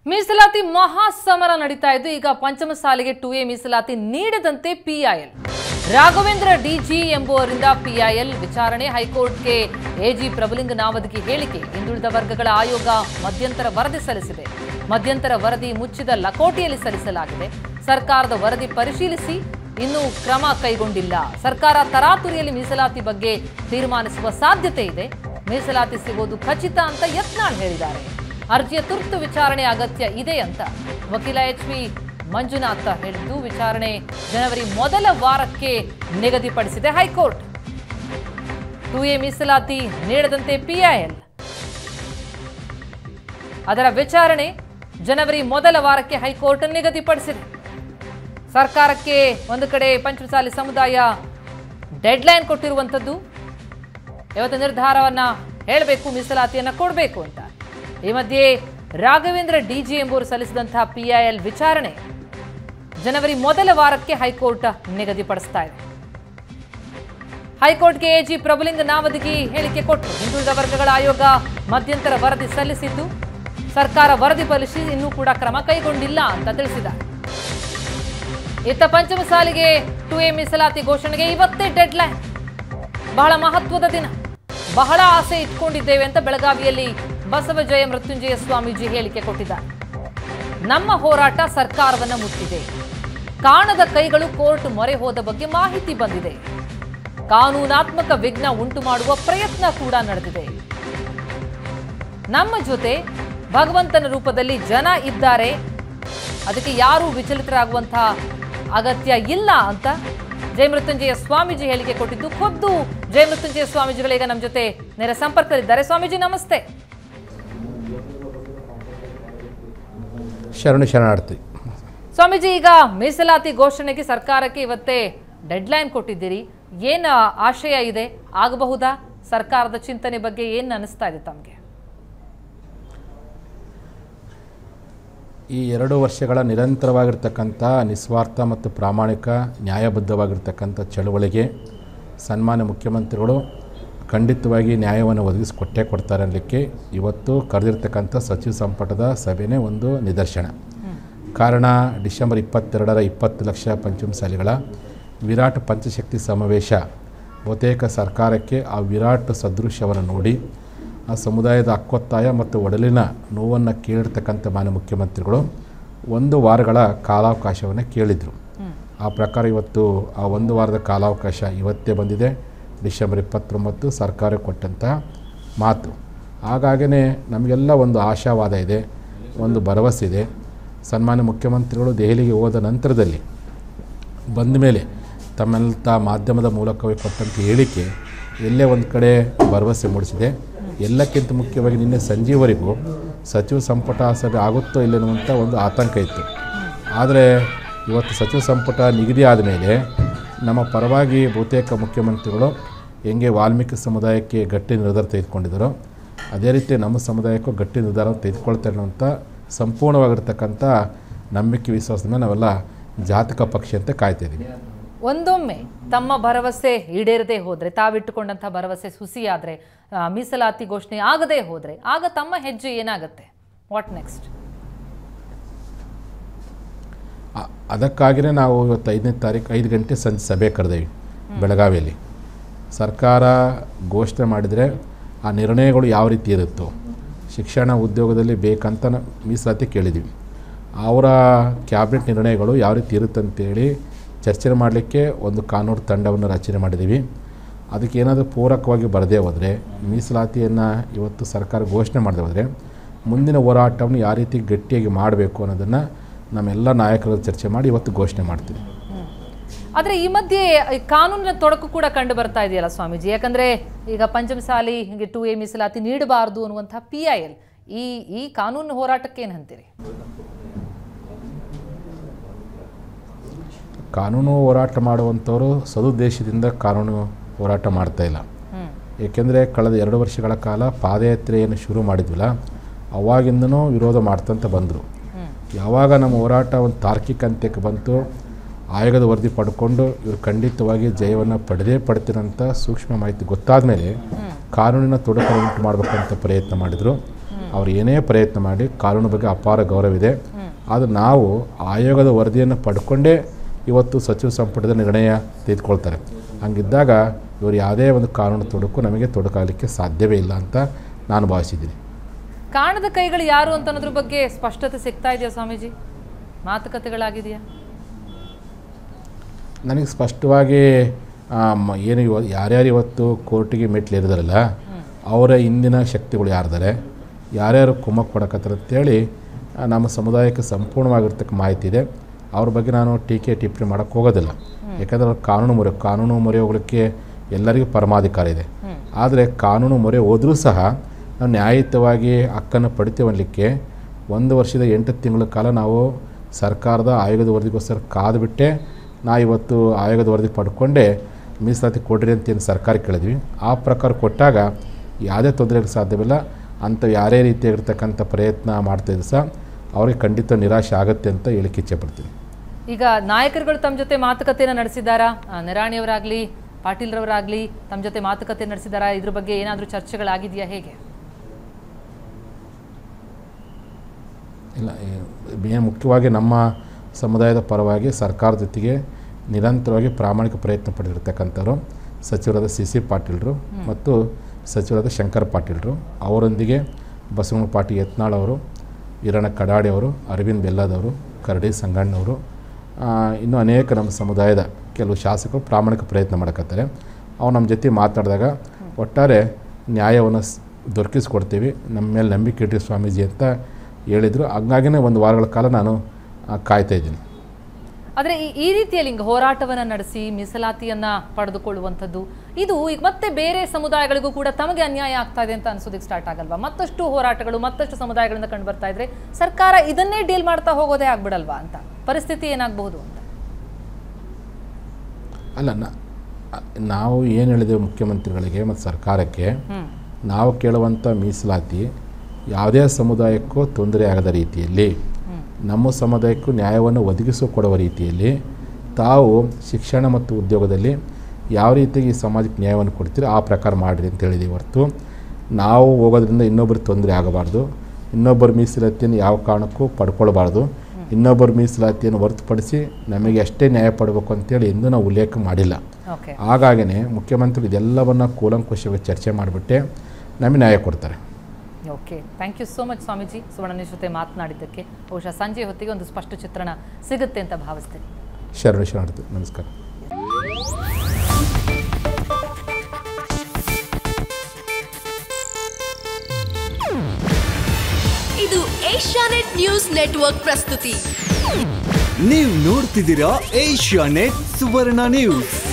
ಮೀಸಲಾತಿ ಮಹಾಸಮರ ನಡೀತಾ ಇದ್ದು ಈಗ ಪಂಚಮ ಸಾಲಿಗೆ ಟು ಎ ಮೀಸಲಾತಿ ನೀಡದಂತೆ ಪಿಐಎಲ್ ರಾಘವೇಂದ್ರ ಡಿಜಿ ಎಂಬುವರಿಂದ ಪಿಐಎಲ್ ವಿಚಾರಣೆ ಹೈಕೋರ್ಟ್ಗೆ ಎಜಿ ಪ್ರಭುಲಿಂಗ ನಾವದಗಿ ಹೇಳಿಕೆ ಹಿಂದುಳಿದ ವರ್ಗಗಳ ಆಯೋಗ ಮಧ್ಯಂತರ ವರದಿ ಸಲ್ಲಿಸಿದೆ ಮಧ್ಯಂತರ ವರದಿ ಮುಚ್ಚಿದ ಲಕೋಟೆಯಲ್ಲಿ ಸಲ್ಲಿಸಲಾಗಿದೆ ಸರ್ಕಾರದ ವರದಿ ಪರಿಶೀಲಿಸಿ ಇನ್ನೂ ಕ್ರಮ ಕೈಗೊಂಡಿಲ್ಲ ಸರ್ಕಾರ ತರಾತುರಿಯಲ್ಲಿ ಮೀಸಲಾತಿ ಬಗ್ಗೆ ತೀರ್ಮಾನಿಸುವ ಸಾಧ್ಯತೆ ಇದೆ ಮೀಸಲಾತಿ ಸಿಗೋದು ಖಚಿತ ಅಂತ ಯತ್ನಾಳ್ ಹೇಳಿದ್ದಾರೆ ಅರ್ಜಿಯ ತುರ್ತು ವಿಚಾರಣೆ ಅಗತ್ಯ ಇದೆ ಅಂತ ವಕೀಲ ಎಚ್ ವಿ ಮಂಜುನಾಥ ಹೇಳಿದ್ದು ವಿಚಾರಣೆ ಜನವರಿ ಮೊದಲ ವಾರಕ್ಕೆ ನಿಗದಿಪಡಿಸಿದೆ ಹೈಕೋರ್ಟ್ ಟು ಎ ಮೀಸಲಾತಿ ನೀಡದಂತೆ ಪಿಐಎಲ್ ಅದರ ವಿಚಾರಣೆ ಜನವರಿ ಮೊದಲ ವಾರಕ್ಕೆ ಹೈಕೋರ್ಟ್ ನಿಗದಿಪಡಿಸಿದೆ ಸರ್ಕಾರಕ್ಕೆ ಒಂದು ಕಡೆ ಪಂಚಮಸಾಲಿ ಸಮುದಾಯ ಡೆಡ್ಲೈನ್ ಕೊಟ್ಟಿರುವಂಥದ್ದು ಇವತ್ತು ನಿರ್ಧಾರವನ್ನ ಹೇಳಬೇಕು ಮೀಸಲಾತಿಯನ್ನ ಕೊಡಬೇಕು ಅಂತ ಈ ಮಧ್ಯೆ ರಾಘವೇಂದ್ರ ಡಿಜಿ ಎಂಬುವರು ಸಲ್ಲಿಸಿದಂತಹ ಪಿಐಎಲ್ ವಿಚಾರಣೆ ಜನವರಿ ಮೊದಲ ವಾರಕ್ಕೆ ಹೈಕೋರ್ಟ್ ನಿಗದಿಪಡಿಸ್ತಾ ಇದೆ ಹೈಕೋರ್ಟ್ಗೆ ಎಜಿ ಪ್ರಭುಲಿಂಗ ನಾವದಗಿ ಹೇಳಿಕೆ ಕೊಟ್ಟು ಹಿಂದುಳಿದ ವರ್ಗಗಳ ಆಯೋಗ ಮಧ್ಯಂತರ ವರದಿ ಸಲ್ಲಿಸಿದ್ದು ಸರ್ಕಾರ ವರದಿ ಪರಿಶೀಲಿಸಿ ಇನ್ನೂ ಕೂಡ ಕ್ರಮ ಕೈಗೊಂಡಿಲ್ಲ ಅಂತ ತಿಳಿಸಿದ್ದಾರೆ ಇತ್ತ ಪಂಚಮ ಸಾಲಿಗೆ ಟು ಎ ಮೀಸಲಾತಿ ಘೋಷಣೆಗೆ ಇವತ್ತೇ ಡೆಡ್ಲೈನ್ ಬಹಳ ಮಹತ್ವದ ದಿನ ಬಹಳ ಆಸೆ ಇಟ್ಕೊಂಡಿದ್ದೇವೆ ಅಂತ ಬೆಳಗಾವಿಯಲ್ಲಿ ಬಸವಜಯ ಮೃತ್ಯುಂಜಯ ಸ್ವಾಮೀಜಿ ಹೇಳಿಕೆ ಕೊಟ್ಟಿದ್ದಾರೆ ನಮ್ಮ ಹೋರಾಟ ಸರ್ಕಾರವನ್ನ ಮುಟ್ಟಿದೆ ಕಾಣದ ಕೈಗಳು ಕೋರ್ಟ್ ಮೊರೆ ಹೋದ ಬಗ್ಗೆ ಮಾಹಿತಿ ಬಂದಿದೆ ಕಾನೂನಾತ್ಮಕ ವಿಘ್ನ ಉಂಟು ಮಾಡುವ ಪ್ರಯತ್ನ ಕೂಡ ನಡೆದಿದೆ ನಮ್ಮ ಜೊತೆ ಭಗವಂತನ ರೂಪದಲ್ಲಿ ಜನ ಇದ್ದಾರೆ ಅದಕ್ಕೆ ಯಾರೂ ವಿಚಲಿತರಾಗುವಂತಹ ಅಗತ್ಯ ಇಲ್ಲ ಅಂತ ಜಯಮೃತ್ಯುಂಜಯ ಸ್ವಾಮೀಜಿ ಹೇಳಿಕೆ ಕೊಟ್ಟಿದ್ದು ಖುದ್ದು ಜಯಮೃತ್ಯುಂಜಯ ಸ್ವಾಮೀಜಿಗಳೀಗ ನಮ್ಮ ಜೊತೆ ನೇರ ಸಂಪರ್ಕದಲ್ಲಿದ್ದಾರೆ ಸ್ವಾಮೀಜಿ ನಮಸ್ತೆ ಶರಣು ಶರಣಾರ್ಥಿ ಸ್ವಾಮೀಜಿ ಈಗ ಮೀಸಲಾತಿ ಘೋಷಣೆಗೆ ಸರ್ಕಾರಕ್ಕೆ ಇವತ್ತೇ ಡೆಡ್ಲೈನ್ ಕೊಟ್ಟಿದ್ದೀರಿ ಏನು ಆಶಯ ಇದೆ ಆಗಬಹುದಾ ಸರ್ಕಾರದ ಚಿಂತನೆ ಬಗ್ಗೆ ಏನು ಅನಿಸ್ತಾ ಇದೆ ತಮಗೆ ಈ ಎರಡು ವರ್ಷಗಳ ನಿರಂತರವಾಗಿರ್ತಕ್ಕಂಥ ನಿಸ್ವಾರ್ಥ ಮತ್ತು ಪ್ರಾಮಾಣಿಕ ನ್ಯಾಯಬದ್ಧವಾಗಿರ್ತಕ್ಕಂಥ ಚಳುವಳಿಗೆ ಸನ್ಮಾನ್ಯ ಮುಖ್ಯಮಂತ್ರಿಗಳು ಖಂಡಿತವಾಗಿ ನ್ಯಾಯವನ್ನು ಒದಗಿಸಿಕೊಟ್ಟೇ ಕೊಡ್ತಾರೆ ಅನ್ನಲಿಕ್ಕೆ ಇವತ್ತು ಕರೆದಿರ್ತಕ್ಕಂಥ ಸಚಿವ ಸಂಪುಟದ ಸಭೆನೇ ಒಂದು ನಿದರ್ಶನ ಕಾರಣ ಡಿಸೆಂಬರ್ ಇಪ್ಪತ್ತೆರಡರ ಇಪ್ಪತ್ತು ಲಕ್ಷ ಪಂಚಮಸಾಲಿಗಳ ವಿರಾಟ್ ಪಂಚಶಕ್ತಿ ಸಮಾವೇಶ ಬಹುತೇಕ ಸರ್ಕಾರಕ್ಕೆ ಆ ವಿರಾಟ್ ಸದೃಶ್ಯವನ್ನು ನೋಡಿ ಆ ಸಮುದಾಯದ ಹಕ್ಕೊತ್ತಾಯ ಮತ್ತು ಒಡಲಿನ ನೋವನ್ನು ಕೇಳಿರ್ತಕ್ಕಂಥ ಮಾನ್ಯ ಮುಖ್ಯಮಂತ್ರಿಗಳು ಒಂದು ವಾರಗಳ ಕಾಲಾವಕಾಶವನ್ನು ಕೇಳಿದರು ಆ ಪ್ರಕಾರ ಇವತ್ತು ಆ ಒಂದು ವಾರದ ಕಾಲಾವಕಾಶ ಇವತ್ತೇ ಬಂದಿದೆ ಡಿಸೆಂಬರ್ ಇಪ್ಪತ್ತೊಂಬತ್ತು ಸರ್ಕಾರ ಕೊಟ್ಟಂತಹ ಮಾತು ಹಾಗಾಗೇ ನಮಗೆಲ್ಲ ಒಂದು ಆಶಾವಾದ ಇದೆ ಒಂದು ಭರವಸೆ ಇದೆ ಸನ್ಮಾನ್ಯ ಮುಖ್ಯಮಂತ್ರಿಗಳು ದೆಹಲಿಗೆ ಹೋದ ನಂತರದಲ್ಲಿ ಬಂದ ಮೇಲೆ ತಮ್ಮೆಲ್ಲ ಮಾಧ್ಯಮದ ಮೂಲಕವೇ ಕೊಟ್ಟಂಥ ಹೇಳಿಕೆ ಎಲ್ಲೇ ಒಂದು ಕಡೆ ಭರವಸೆ ಮೂಡಿಸಿದೆ ಎಲ್ಲಕ್ಕಿಂತ ಮುಖ್ಯವಾಗಿ ನಿನ್ನೆ ಸಂಜೆವರೆಗೂ ಸಚಿವ ಸಂಪುಟ ಸಭೆ ಆಗುತ್ತೋ ಇಲ್ಲ ಅನ್ನುವಂಥ ಒಂದು ಆತಂಕ ಇತ್ತು ಆದರೆ ಇವತ್ತು ಸಚಿವ ಸಂಪುಟ ನಿಗದಿ ಆದಮೇಲೆ ನಮ್ಮ ಪರವಾಗಿ ಬಹುತೇಕ ಮುಖ್ಯಮಂತ್ರಿಗಳು ಹೆಂಗೆ ವಾಲ್ಮೀಕಿ ಸಮುದಾಯಕ್ಕೆ ಗಟ್ಟಿ ನಿರ್ಧಾರ ತೆಗೆದುಕೊಂಡಿದ್ದಾರೋ ಅದೇ ರೀತಿ ನಮ್ಮ ಸಮುದಾಯಕ್ಕೂ ಗಟ್ಟಿ ನಿರ್ಧಾರ ತೆಗೆದುಕೊಳ್ತಾರೆ ಅನ್ನುವಂಥ ಸಂಪೂರ್ಣವಾಗಿರ್ತಕ್ಕಂಥ ನಂಬಿಕೆ ವಿಶ್ವಾಸದಿಂದ ನಾವೆಲ್ಲ ಜಾತಕ ಪಕ್ಷಿ ಅಂತ ಕಾಯ್ತಿದ್ದೀವಿ ಒಂದೊಮ್ಮೆ ತಮ್ಮ ಭರವಸೆ ಈಡೇರದೆ ಹೋದ್ರೆ ತಾವಿಟ್ಟುಕೊಂಡಂತಹ ಭರವಸೆ ಹುಸಿಯಾದ್ರೆ ಆ, ಮೀಸಲಾತಿ ಘೋಷಣೆ ಆಗದೇ ಹೋದ್ರೆ ಆಗ ತಮ್ಮ ಹೆಜ್ಜೆ ಏನಾಗುತ್ತೆ ವಾಟ್ ನೆಕ್ಸ್ಟ್ ಆ- ಅದಕ್ಕಾಗಿಯೇ ನಾವು ಇವತ್ತು ಐದನೇ ತಾರೀಕು ಐದು ಗಂಟೆ ಸಂಜೆ ಸಭೆ ಕರೆದೇವಿ ಬೆಳಗಾವಿಯಲ್ಲಿ ಸರ್ಕಾರ ಘೋಷಣೆ ಮಾಡಿದರೆ ಆ ನಿರ್ಣಯಗಳು ಯಾವ ರೀತಿ ಇರುತ್ತೋ ಶಿಕ್ಷಣ ಉದ್ಯೋಗದಲ್ಲಿ ಬೇಕಂತ ನ- ಮೀಸಲಾತಿ ಕೇಳಿದ್ವಿ ಅವರ ಕ್ಯಾಬಿನೆಟ್ ನಿರ್ಣಯಗಳು ಯಾವ ರೀತಿ ಇರುತ್ತೆ ಅಂತೇಳಿ ಚರ್ಚೆ ಮಾಡಲಿಕ್ಕೆ ಒಂದು ಕಾನೂನು ತಂಡವನ್ನು ರಚನೆ ಮಾಡಿದ್ದೀವಿ ಅದಕ್ಕೆ ಏನಾದರೂ ಪೂರಕವಾಗಿ ಬರದೇ ಹೋದರೆ ಮೀಸಲಾತಿಯನ್ನು ಇವತ್ತು ಸರ್ಕಾರ ಘೋಷಣೆ ಮಾಡದೆ ಹೋದರೆ ಮುಂದಿನ ಹೋರಾಟವನ್ನು ಯಾವ ರೀತಿ ಗಟ್ಟಿಯಾಗಿ ಮಾಡಬೇಕು ಅನ್ನೋದನ್ನು ನಮ್ಮೆಲ್ಲ ನಾಯಕರ ಚರ್ಚೆ ಮಾಡಿ ಇವತ್ತು ಘೋಷಣೆ ಮಾಡ್ತೀವಿ ಆದ್ರೆ ಈ ಮಧ್ಯೆ ಈ ಕಾನೂನಿನ ತೊಡಕು ಕೂಡ ಕಂಡು ಬರ್ತಾ ಇದೆಯಲ್ಲ ಸ್ವಾಮೀಜಿ ಯಾಕಂದ್ರೆ ಈಗ ಪಂಚಮಸಾಲಿ ಹಿಂಗೆ ಟು ಎ ಮೀಸಲಾತಿ ನೀಡಬಾರದು ಅನ್ನುವಂತಹ ಪಿ ಐ ಎಲ್ ಈ ಈ ಕಾನೂನು ಹೋರಾಟಕ್ಕೆ ಏನು ಅಂತೀರಿ ಕಾನೂನು ಹೋರಾಟ ಮಾಡುವಂಥವರು ಸದುದ್ದೇಶದಿಂದ ಕಾನೂನು ಹೋರಾಟ ಮಾಡ್ತಾ ಇಲ್ಲ ಹ್ಮ್ ಏಕೆಂದರೆ ಕಳೆದ ಎರಡು ವರ್ಷಗಳ ಕಾಲ ಪಾದಯಾತ್ರೆಯನ್ನು ಶುರು ಮಾಡಿದ್ವಲ್ಲ ಅವಾಗಿಂದನೂ ವಿರೋಧ ಮಾಡ್ತಂತ ಬಂದರು ಹ್ಮ್ ಯಾವಾಗ ನಮ್ಮ ಹೋರಾಟ ಒಂದು ತಾರ್ಕಿಕ ಅಂತ್ಯಕ್ಕೆ ಬಂತು ಆಯೋಗದ ವರದಿ ಪಡ್ಕೊಂಡು ಇವರು ಖಂಡಿತವಾಗಿ ಜಯವನ್ನು ಪಡೆದೇ ಪಡ್ತೀರಂತ ಸೂಕ್ಷ್ಮ ಮಾಹಿತಿ ಗೊತ್ತಾದ ಮೇಲೆ ಕಾನೂನಿನ ತೊಡಕನ್ನು ಉಂಟು ಮಾಡಬೇಕಂತ ಪ್ರಯತ್ನ ಮಾಡಿದರು ಅವ್ರು ಏನೇ ಪ್ರಯತ್ನ ಮಾಡಿ ಕಾನೂನು ಬಗ್ಗೆ ಅಪಾರ ಗೌರವವಿದೆ ಆದರೆ ನಾವು ಆಯೋಗದ ವರದಿಯನ್ನು ಪಡ್ಕೊಂಡೇ ಇವತ್ತು ಸಚಿವ ಸಂಪುಟದ ನಿರ್ಣಯ ತೆಗೆದುಕೊಳ್ತಾರೆ ಹಂಗಿದ್ದಾಗ ಇವರು ಯಾವುದೇ ಒಂದು ಕಾನೂನು ತೊಡಕು ನಮಗೆ ತೊಡಕಾಗಲಿಕ್ಕೆ ಸಾಧ್ಯವೇ ಇಲ್ಲ ಅಂತ ನಾನು ಭಾವಿಸಿದ್ದೀನಿ ಕಾಣದ ಕೈಗಳು ಯಾರು ಅಂತ ಅನ್ನೋದ್ರ ಬಗ್ಗೆ ಸ್ಪಷ್ಟತೆ ಸಿಗ್ತಾ ಇದೆಯಾ ಸ್ವಾಮೀಜಿ ಮಾತುಕತೆಗಳಾಗಿದೆಯಾ ನನಗೆ ಸ್ಪಷ್ಟವಾಗಿ ಆ, ಮ- ಏನು ಇವ ಯಾರ್ಯಾರು ಇವತ್ತು ಕೋರ್ಟಿಗೆ ಮೆಟ್ಲೇರಿದಾರಲ್ಲ ಅವರ ಹಿಂದಿನ ಶಕ್ತಿಗಳು ಯಾರಿದ್ದಾರೆ ಯಾರ್ಯಾರು ಕುಮ್ಮಕ್ಕೆ ಕೊಡಕತ್ತಾರೆ ಅಂತೇಳಿ ಆ, ನಮ್ಮ ಸಮುದಾಯಕ್ಕೆ ಸಂಪೂರ್ಣವಾಗಿರ್ತಕ್ಕ ಮಾಹಿತಿ ಇದೆ ಅವ್ರ ಬಗ್ಗೆ ನಾನು ಟೀಕೆ ಟಿಪ್ಪಣಿ ಮಾಡೋಕ್ಕೆ ಹೋಗೋದಿಲ್ಲ ಯಾಕಂದರೆ ಅವ್ರು ಕಾನೂನು ಮೊರೆ ಕಾನೂನು ಮೊರೆ ಹೋಗ್ಲಿಕ್ಕೆ ಎಲ್ಲರಿಗೂ ಪರಮಾಧಿಕಾರ ಇದೆ ಆದರೆ ಕಾನೂನು ಮೊರೆ ಹೋದರೂ ಸಹ ನಾವು ನ್ಯಾಯಯುತವಾಗಿ ಹಕ್ಕನ್ನು ಪಡಿತೀವಿ ಅನ್ನಲಿಕ್ಕೆ ಒಂದು ವರ್ಷದ ಎಂಟು ತಿಂಗಳ ಕಾಲ ನಾವು ಸರ್ಕಾರದ ಆಯೋಗದ ವರದಿಗೋಸ್ಕರ ಕಾದುಬಿಟ್ಟೆ ನಾ ಇವತ್ತು ಆಯೋಗದ ವರದಿ ಪಡ್ಕೊಂಡೆ ಮೀಸಲಾತಿ ಕೊಡ್ರಿ ಅಂತ ಏನು ಸರ್ಕಾರ ಕೇಳಿದ್ವಿ ಆ ಪ್ರಕಾರ ಕೊಟ್ಟಾಗ ಯಾವುದೇ ತೊಂದರೆಗೆ ಸಾಧ್ಯವಿಲ್ಲ ಅಂಥ ಯಾರೇ ರೀತಿಯಾಗಿರ್ತಕ್ಕಂಥ ಪ್ರಯತ್ನ ಮಾಡ್ತಾಯಿದ್ರು ಸಹ ಅವ್ರಿಗೆ ಖಂಡಿತ ನಿರಾಶೆ ಆಗುತ್ತೆ ಅಂತ ಹೇಳಿಕ್ಕೆ ಇಚ್ಛೆಪಡ್ತೀನಿ ಈಗ ನಾಯಕರುಗಳು ತಮ್ಮ ಜೊತೆ ಮಾತುಕತೆಯನ್ನು ನಡೆಸಿದ್ದಾರಾ ಆ, ನಿರಾಣಿಯವರಾಗ್ಲಿ ಪಾಟೀಲ್ರವರಾಗ್ಲಿ ತಮ್ಮ ಜೊತೆ ಮಾತುಕತೆ ನಡೆಸಿದಾರಾ ಇದ್ರ ಬಗ್ಗೆ ಏನಾದರೂ ಚರ್ಚೆಗಳಾಗಿದೆಯಾ ಹೇಗೆ ಇಲ್ಲ ಏನು ಮುಖ್ಯವಾಗಿ ನಮ್ಮ ಸಮುದಾಯದ ಪರವಾಗಿ ಸರ್ಕಾರದ ಜೊತೆಗೆ ನಿರಂತರವಾಗಿ ಪ್ರಾಮಾಣಿಕ ಪ್ರಯತ್ನ ಪಡೆದಿರ್ತಕ್ಕಂಥವ್ರು ಸಚಿವರಾದ ಸಿ ಸಿ ಪಾಟೀಲ್ರು ಮತ್ತು ಸಚಿವರಾದ ಶಂಕರ್ ಪಾಟೀಲ್ರು ಅವರೊಂದಿಗೆ ಬಸವಣ್ಣ ಪಾಟೀಲ್ ಯತ್ನಾಳ್ ಅವರು ಈರಣ್ಣ ಕಡಾಡಿ ಅವರು ಅರವಿಂದ್ ಬೆಲ್ಲದವರು ಕರಡಿ ಸಂಗಣ್ಣವರು ಆ, ಇನ್ನೂ ಅನೇಕ ನಮ್ಮ ಸಮುದಾಯದ ಕೆಲವು ಶಾಸಕರು ಪ್ರಾಮಾಣಿಕ ಪ್ರಯತ್ನ ಮಾಡಕತ್ತಾರೆ ಅವ್ರು ನಮ್ಮ ಜೊತೆ ಮಾತನಾಡಿದಾಗ ಒಟ್ಟಾರೆ ನ್ಯಾಯವನ್ನು ಸ್- ದೊರಕಿಸ್ಕೊಡ್ತೀವಿ ನಮ್ಮ ಮೇಲೆ ನಂಬಿಕೆ ಇಟ್ಟರೆ ಸ್ವಾಮೀಜಿ ಅಂತ ಹೇಳಿದರು ಹಂಗಾಗಿನೇ ಒಂದು ವಾರಗಳ ಕಾಲ ನಾನು ಆ, ಕಾಯ್ತಾ ಇದ್ದೀನಿ ಆದರೆ ಈ ಈ ರೀತಿಯಲ್ಲಿ ಹಿಂಗೆ ಹೋರಾಟವನ್ನ ನಡೆಸಿ ಮೀಸಲಾತಿಯನ್ನ ಪಡೆದುಕೊಳ್ಳುವಂಥದ್ದು ಇದು ಈಗ ಮತ್ತೆ ಬೇರೆ ಸಮುದಾಯಗಳಿಗೂ ಕೂಡ ತಮಗೆ ಅನ್ಯಾಯ ಆಗ್ತಾ ಇದೆ ಅಂತ ಅನ್ಸೋದಕ್ಕೆ ಸ್ಟಾರ್ಟ್ ಆಗಲ್ವಾ ಮತ್ತಷ್ಟು ಹೋರಾಟಗಳು ಮತ್ತಷ್ಟು ಸಮುದಾಯಗಳಿಂದ ಕಂಡು ಬರ್ತಾ ಇದ್ರೆ ಸರ್ಕಾರ ಇದನ್ನೇ ಡೀಲ್ ಮಾಡ್ತಾ ಹೋಗೋದೇ ಆಗ್ಬಿಡಲ್ವಾ ಅಂತ ಪರಿಸ್ಥಿತಿ ಏನಾಗಬಹುದು ಅಂತ ಅಲ್ಲ ನಾ- ನಾವು ಏನು ಹೇಳಿದೆವು ಮುಖ್ಯಮಂತ್ರಿಗಳಿಗೆ ಮತ್ತು ಸರ್ಕಾರಕ್ಕೆ ಹ್ಮ್ ನಾವು ಕೇಳುವಂಥ ಮೀಸಲಾತಿ ಯಾವುದೇ ಸಮುದಾಯಕ್ಕೂ ತೊಂದರೆ ಆಗದ ರೀತಿಯಲ್ಲಿ ನಮ್ಮ ಸಮುದಾಯಕ್ಕೂ ನ್ಯಾಯವನ್ನು ಒದಗಿಸಿಕೊಡುವ ರೀತಿಯಲ್ಲಿ ತಾವು ಶಿಕ್ಷಣ ಮತ್ತು ಉದ್ಯೋಗದಲ್ಲಿ ಯಾವ ರೀತಿಯಾಗಿ ಈ ಸಮಾಜಕ್ಕೆ ನ್ಯಾಯವನ್ನು ಕೊಡ್ತೀರೋ ಆ ಪ್ರಕಾರ ಮಾಡಿರಿ ಅಂತ ಹೇಳಿದ್ದೀವಿ ಹೊರತು ನಾವು ಹೋಗೋದ್ರಿಂದ ಇನ್ನೊಬ್ಬರಿಗೆ ತೊಂದರೆ ಆಗಬಾರ್ದು ಇನ್ನೊಬ್ಬರ ಮೀಸಲಾತಿಯನ್ನು ಯಾವ ಕಾರಣಕ್ಕೂ ಪಡ್ಕೊಳ್ಬಾರ್ದು ಇನ್ನೊಬ್ಬರ ಮೀಸಲಾತಿಯನ್ನು ಹೊರತುಪಡಿಸಿ ನಮಗೆ ಅಷ್ಟೇ ನ್ಯಾಯ ಪಡಬೇಕು ಅಂತೇಳಿ ಎಂದೂ ನಾವು ಉಲ್ಲೇಖ ಮಾಡಿಲ್ಲ ಓಕೆ ಹಾಗಾಗಿನೇ ಮುಖ್ಯಮಂತ್ರಿ ಇದೆಲ್ಲವನ್ನು ಕೂಲಂಕುಷವಾಗಿ ಚರ್ಚೆ ಮಾಡಿಬಿಟ್ಟೆ ನಮಗೆ ನ್ಯಾಯ ಕೊಡ್ತಾರೆ okay thank you so much Swamiji Suvarna ಜೊತೆ ಮಾತನಾಡಿದ್ದಕ್ಕೆ ಬಹುಶಃ ಸಂಜೆ ಹೊತ್ತಿಗೆ ಒಂದು ಸ್ಪಷ್ಟ ಚಿತ್ರಣ ಸಿಗುತ್ತೆ ಅಂತ ಭಾವಿಸ್ತೀನಿ ಶರಣ ಶರಣಾರ್ಥಿ ನಮಸ್ಕಾರ ಇದು ಏಷ್ಯಾನೆಟ್ ನ್ಯೂಸ್ ನೆಟ್ವರ್ಕ್ ಪ್ರಸ್ತುತಿ ನೀವು ನೋಡ್ತಿದ್ದೀರಾ ಏಷ್ಯಾ ನೆಟ್ ಸುವರ್ಣ ನ್ಯೂಸ್